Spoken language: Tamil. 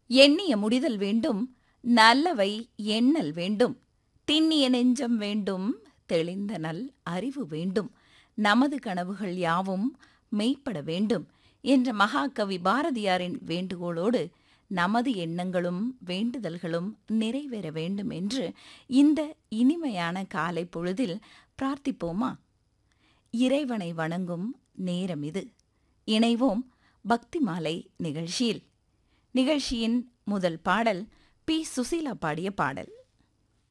எண்ணிய முடிதல் வேண்டும் நல்லவை எண்ணல் வேண்டும் திண்ணிய நெஞ்சம் வேண்டும் தெளிந்த நல் அறிவு வேண்டும் நமது கனவுகள் யாவும் மெய்ப்பட வேண்டும் என்ற மகாகவி பாரதியாரின் வேண்டுகோளோடு நமது எண்ணங்களும் வேண்டுதல்களும் நிறைவேற வேண்டும் என்று இந்த இனிமையான காலை பொழுதில் பிரார்த்திப்போமா இறைவனை வணங்கும் நேரம் இது இணைவோம் பக்தி மாலை நிகழ்ச்சியில் நிகழ்ச்சியின் முதல் பாடல் பி சுசீலா பாடிய பாடல்